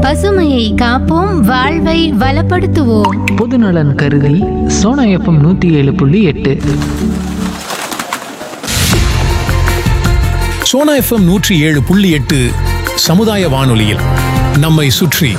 பசுமையை காப்போம் வாழ்வை வளப்படுத்துவோம் பொதுநலன் கருதி சோனா எஃப்எம் நூற்றி ஏழு புள்ளி எட்டு சோனா எஃப்எம் நூற்றி ஏழு புள்ளி எட்டு சமுதாய வானொலியில் நம்மை சுற்றி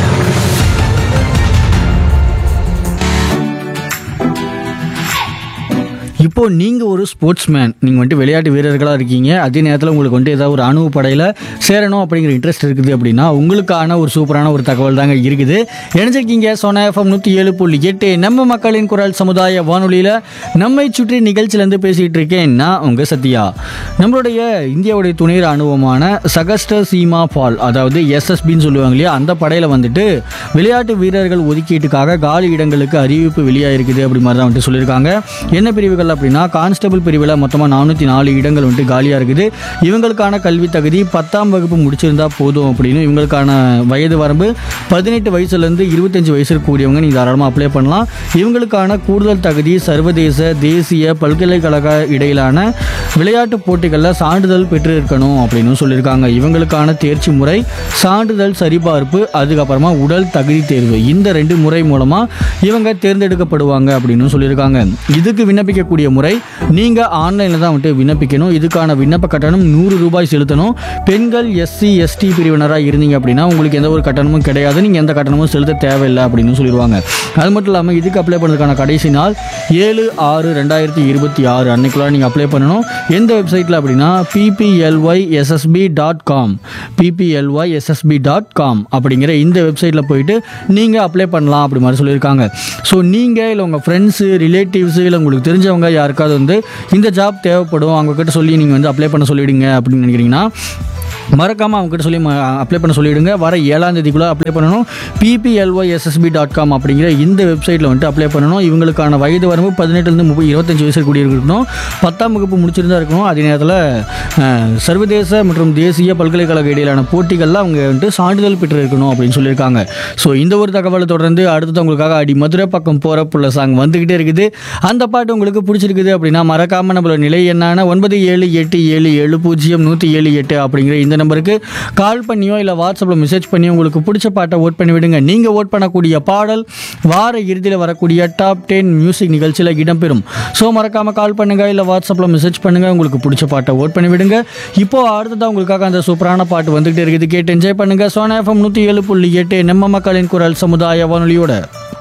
இப்போ நீங்க ஒரு ஸ்போர்ட்ஸ் மேன் நீங்க வந்துட்டு விளையாட்டு வீரர்களா இருக்கீங்க அதே நேரத்தில் உங்களுக்கு வந்துட்டு ஏதாவது ஒரு அணுவு படையில சேரணும் அப்படிங்கிற இன்ட்ரெஸ்ட் இருக்குது அப்படின்னா உங்களுக்கான ஒரு சூப்பரான ஒரு தகவல் தாங்க இருக்குது இணைஞ்சிருக்கீங்க சோனா எஃப்எம் நூற்றி ஏழு புள்ளி எட்டு நம்ம மக்களின் குரல் சமுதாய வானொலியில நம்மை சுற்றி நிகழ்ச்சியிலேருந்து பேசிட்டு இருக்கேன் நான் உங்க சத்யா நம்மளுடைய இந்தியாவுடைய துணை ராணுவமான சகஸ்ட சீமா ஃபால் அதாவது எஸ்எஸ்பின்னு சொல்லுவாங்க இல்லையா அந்த படையில வந்துட்டு விளையாட்டு வீரர்கள் ஒதுக்கீட்டுக்காக காலி இடங்களுக்கு அறிவிப்பு வெளியாயிருக்குது அப்படி மாதிரி தான் வந்துட்டு சொல்லியிருக்காங்க என்ன பிரிவுகள் அப்படின்னா கான்ஸ்டபிள் பிரிவில் மொத்தமாக நானூற்றி நாலு இடங்கள் வந்துட்டு காலியாக இருக்குது இவங்களுக்கான கல்வி தகுதி பத்தாம் வகுப்பு முடிச்சிருந்தா போதும் அப்படின்னு இவங்களுக்கான வயது வரம்பு பதினெட்டு வயசுலேருந்து இருபத்தஞ்சு வயசு இருக்கக்கூடியவங்க நீங்கள் தாராளமாக அப்ளை பண்ணலாம் இவங்களுக்கான கூடுதல் தகுதி சர்வதேச தேசிய பல்கலைக்கழக இடையிலான விளையாட்டு போட்டிகளில் சான்றிதழ் பெற்று இருக்கணும் அப்படின்னு சொல்லியிருக்காங்க இவங்களுக்கான தேர்ச்சி முறை சான்றிதழ் சரிபார்ப்பு அதுக்கப்புறமா உடல் தகுதி தேர்வு இந்த ரெண்டு முறை மூலமாக இவங்க தேர்ந்தெடுக்கப்படுவாங்க அப்படின்னு சொல்லியிருக்காங்க இதுக்கு விண்ணப்பிக்கக்கூடிய முறை நீங்கள் ஆன்லைனில் தான் வந்துட்டு விண்ணப்பிக்கணும் இதுக்கான விண்ணப்ப கட்டணம் நூறு ரூபாய் செலுத்தணும் பெண்கள் எஸ்சி எஸ்டி பிரிவினராக இருந்தீங்க அப்படின்னா உங்களுக்கு எந்த ஒரு கட்டணமும் கிடையாது நீங்கள் எந்த கட்டணமும் செலுத்த தேவையில்லை அப்படின்னு சொல்லிடுவாங்க அது மட்டும் இல்லாமல் இதுக்கு அப்ளை பண்ணுறதுக்கான கடைசி நாள் ஏழு ஆறு ரெண்டாயிரத்தி இருபத்தி ஆறு அன்னைக்குள்ள நீங்கள் அப்ளை பண்ணணும் எந்த வெப்சைட்டில் அப்படின்னா BPLY SSP dot com BPLY SSP dot com அப்படிங்கிற இந்த வெப்சைட்டில் போயிட்டு நீங்கள் அப்ளை பண்ணலாம் அப்படி மாதிரி சொல்லியிருக்காங்க ஸோ நீங்கள் இல்லை உங்கள் ஃப்ரெண்ட்ஸு ரிலேட்டிவ்ஸு இல்லை உங்களுக்கு தெரிஞ்சவங்க யாருக்காவது வந்து இந்த ஜாப் தேவைப்படும் அவங்கக்கிட்ட சொல்லி நீங்கள் வந்து அப்ளை பண்ண சொல்லிவிடுங்க அப்படின்னு நினைக்கிறீங்கன்னா மறக்காமல் அவங்ககிட்ட சொல்லி அப்ளை பண்ண சொல்லிவிடுங்க வர ஏழாம் தேதிக்குள்ளே அப்ளை பண்ணணும் பிபிஎல்ஒய் எஸ்எஸ்பி டாட் காம் அப்படிங்கிற இந்த வெப்சைட்டில் வந்துட்டு அப்ளை பண்ணணும் இவங்களுக்கான வயது வரம்பு பதினெட்டுலேருந்து முப்பது இருபத்தஞ்சு வயசு கூடிய இருக்கணும் பத்தாம் வகுப்பு முடிச்சிருந்தா இருக்கணும் அதே நேரத்தில் அஹ், சர்வதேச மற்றும் தேசிய பல்கலைக்கழக இடையிலான போட்டிகளில் அவங்க வந்துட்டு சான்றிதழ் பெற்று இருக்கணும் அப்படின்னு சொல்லியிருக்காங்க ஸோ இந்த ஒரு தகவலை தொடர்ந்து அடுத்தது உங்களுக்காக அடி மதுரை பக்கம் போகிற புள்ள சாங் வந்துக்கிட்டே இருக்குது அந்த பாட்டு உங்களுக்கு பிடிச்சிருக்குது அப்படின்னா மறக்காமல் நம்மளோட நிலை என்னான ஒன்பது ஏழு எட்டு ஏழு ஏழு பூஜ்ஜியம் நூற்றி ஏழு எட்டு அப்படிங்கிற இந்த நம்பருக்கு கால் பண்ணியோ இல்லை வாட்ஸ்அப்பில் மெசேஜ் பண்ணியோ உங்களுக்கு பிடிச்ச பாட்டை ஓட் பண்ணி விடுங்க நீங்கள் ஓட் பண்ணக்கூடிய பாடல் வார இறுதியில் வரக்கூடிய டாப் டென் மியூசிக் நிகழ்ச்சியில் இடம்பெறும் ஸோ மறக்காமல் கால் பண்ணுங்க இல்லை வாட்ஸ்அப்பில் மெசேஜ் பண்ணுங்க உங்களுக்கு பிடிச்ச பாட்டை ஓட் பண்ணி விடுங்க இப்போ அடுத்ததான் உங்களுக்காக அந்த சூப்பரான பாட்டு வந்துகிட்டே இருக்குது கேட்டு என்ஜாய் பண்ணுங்க சோனா எஃப்எம் நூற்றி ஏழு புள்ளி எட்டு நம்ம மக்களின் குரல் சமுதாய வானொலியோட